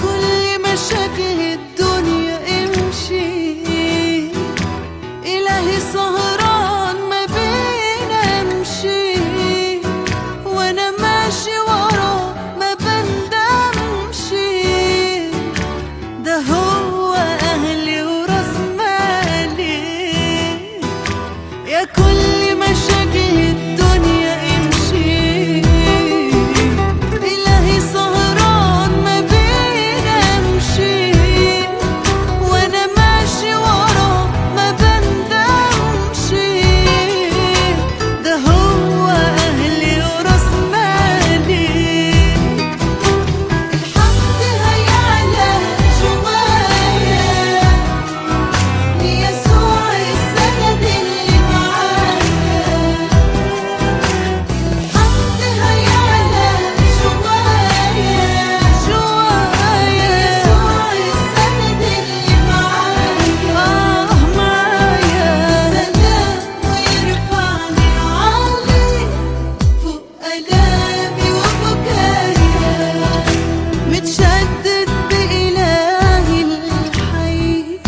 كل مشاكل الدنيا امشي إلهي سهران ما بين امشي وانا ماشي ورا ما بندمش ده هو اهلي وراس مالي يا كل مشاكل الدنيا امشي إلهي سهران ما بين امشي وانا ماشي ورا ما بندمش ده هو اهلي وراس مالي الحمد هيعلى جوايا ليسوع السند اللي معايا الحمد هيعلى جوايا جوايا ليسوع السند اللي معايا آه معايا سلام ويرفعني عالي فوق آلامي وبكايا متشدد بإلهي الحي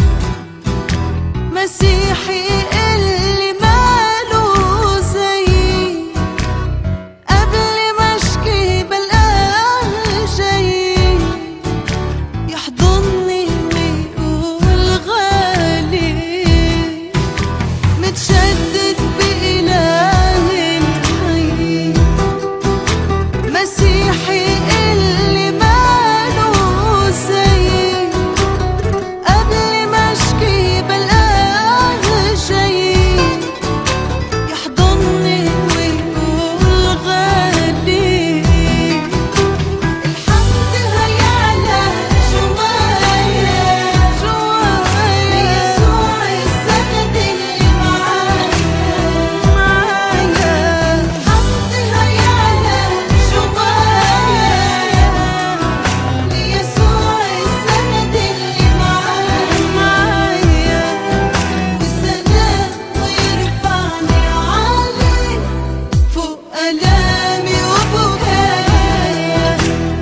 مسيحي اللي ماله زي قبل ما اشكي بلقاه جاي يحضني ويقول غالي متشدد بإلهي الحي مسيحي اللي ماله زي قبل ما اشكي بلقاه جاي يحضني ويقول غالي الحمد هيعلى جوايا جوايا يسوع السند اللي معايا معايا الحمد هيعلى جوايا ليسوع السند اللي معايا معايا وسلام ويرفعني عالي فوق آلامي وبكايا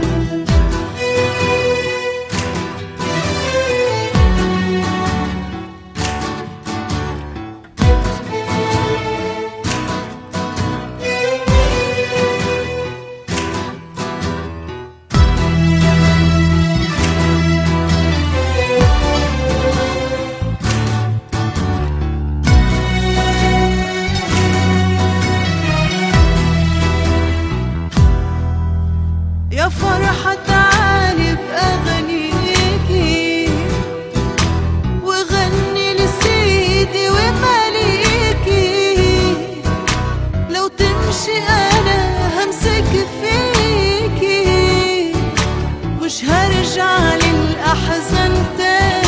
يا فرحة تعالي بأغانيكي وغني لسيدي ومليكي لو تمشي أنا همسك فيكي مش هرجع للأحزان تاني